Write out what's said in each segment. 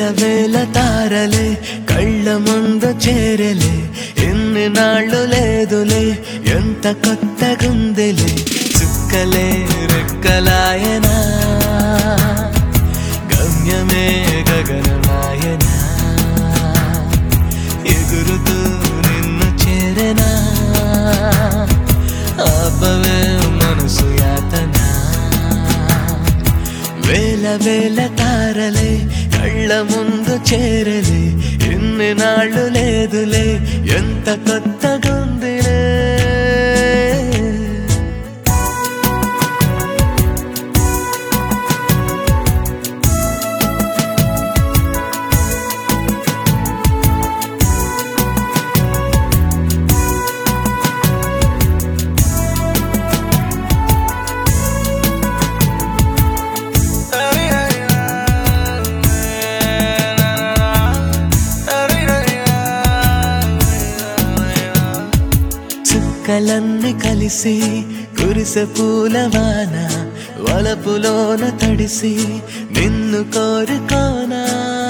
వేల తారలే కళ్ళ ముందు చేరలే ఎన్ని నాళ్ళు లేదులే ఎంత కొత్తగుందిలే చుక్కలే రెక్కలాయనా గమ్యమే గగనమాయనా ఎగురుతూ నిన్ను చేరనా ఆపవే మనసు యాతనా వేల వేల తారలే కళ్ళ ముందు చేరలే ఎన్ని నాళ్ళు లేదులే ఎంత కొత్తగుందిలే చుక్కలన్నీ కలిసి కురిసె పూలవాన వలపులోన తడిసి నిన్ను కోరుకోనా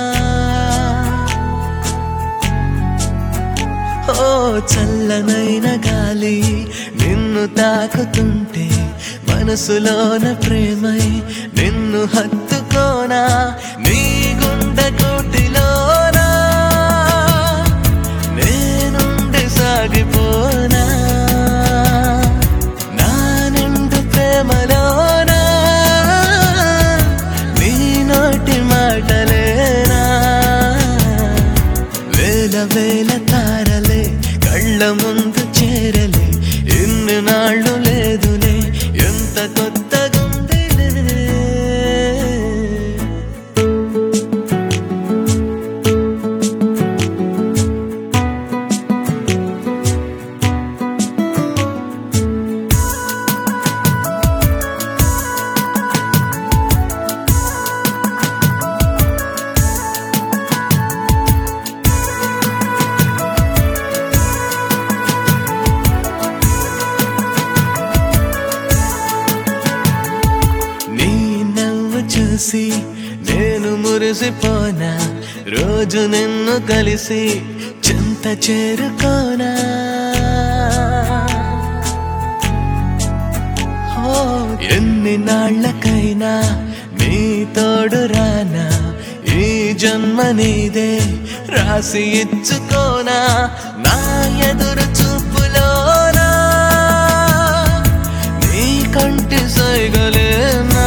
ఓ చల్లనైన గాలి నిన్ను తాకుతుంటే మనసులోన ప్రేమై నిన్ను హత్తుకోనా నీ గుండె కోటిలోనా నేనుండి సాగిపోనా నా నిండు ప్రేమలోనా నీ నోటి మాటలేనా వేల వేల తారలే కళ్ళ ముందు చేరలే ఎన్ని నాళ్ళు లేదులే ఎంత కొత్తగుందిలే నీ నవ్వు చూసి నేను మురిసిపోనా రోజు నిన్ను కలిసి చెంత చేరుకోనా ఓ ఎన్ని నాళ్ళకైనా నీ తోడు రానా ఈ జన్మ నీదే రాసి ఇచ్చుకోనా నా ఎదురు చూపులోనా నీ కంటి సైగలేనా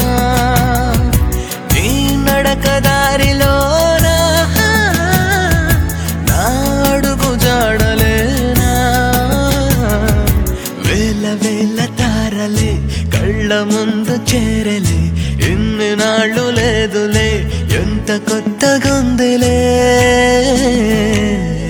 నీ నడక దారిలోనా నా అడుగు జాడలేనా వేల వేల తారలే కళ్ళ ముందు చేరలే ఎన్ని నాళ్ళు లేదులే ఎంత కొత్తగుందిలే